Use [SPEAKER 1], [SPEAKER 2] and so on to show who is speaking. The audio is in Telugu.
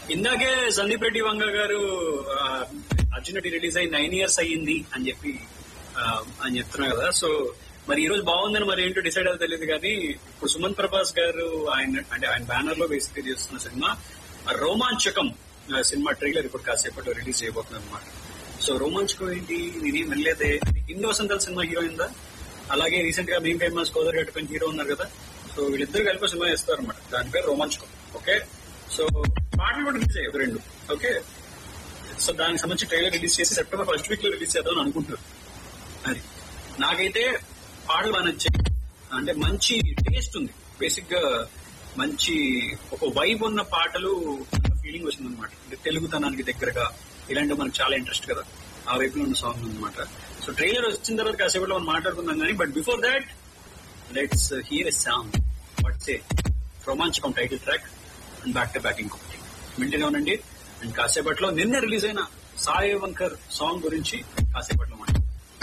[SPEAKER 1] ఇందాకే సందీప్ రెడ్డి వంగ గారు ఆ, అర్జున్ రెడ్డి రిలీజ్ అయ్యి నైన్ ఇయర్స్ అయ్యింది అని చెప్పి ఆ, అని చెప్తున్నారు కదా సో మరి ఈ రోజు బాగుందని మరి ఏంటో డిసైడ్ అవ్వదు తెలియదు కానీ ఇప్పుడు సుమన్ ప్రభాస్ గారు ఆయన అంటే ఆయన బ్యానర్ లో బేసిక్గా చేస్తున్న సినిమా ఆ రోమాంచకం ఆ, సినిమా ట్రైలర్ ఇప్పుడు కాసేపట్లో రిలీజ్ చేయబోతుంది అనమాట సో రోమాంచకం ఏంటి ఇది వెళ్ళలేదే హిందూ వసంతల సినిమా హీరోయిన్ దా అలాగే రీసెంట్ గా మేము ఫేమస్ కోదర్ కట్టుకుని హీరో ఉన్నారు కదా సో వీళ్ళిద్దరు కలిపి సినిమా చేస్తారు అనమాట దాని పేరు రోమాంచకం ఓకే సో పాటలు కూడా రిలీజ్ అయ్యాయి ఒక రెండు ఓకే సో దానికి సంబంధించి ట్రైలర్ రిలీజ్ చేసి సెప్టెంబర్ ఫస్ట్ వీక్ లో రిలీజ్ చేద్దాం అనుకుంటున్నారు అది నాకైతే పాటలు బాగా నచ్చాయి అంటే మంచి టేస్ట్ ఉంది బేసిక్ గా మంచి ఒక వైబ్ ఉన్న పాటలు ఫీలింగ్ వచ్చింది అనమాట అంటే తెలుగుతనానికి దగ్గరగా ఇలాంటి మనకు చాలా ఇంట్రెస్ట్ కదా ఆ వైపులో ఉన్న సాంగ్ అనమాట సో ట్రైలర్ వచ్చిన తర్వాత కాసేపట్లో మనం మాట్లాడుకుందాం కానీ but before that let's hear a song what's a Romanchakam title track and back to back ఇంకొకటి వింటూనే ఉండండి అండ్ కాసేపట్లో నిన్న రిలీజ్ అయిన సాయి వంకర్ సాంగ్ గురించి కాసేపట్లో మాట్లాడుకుందాం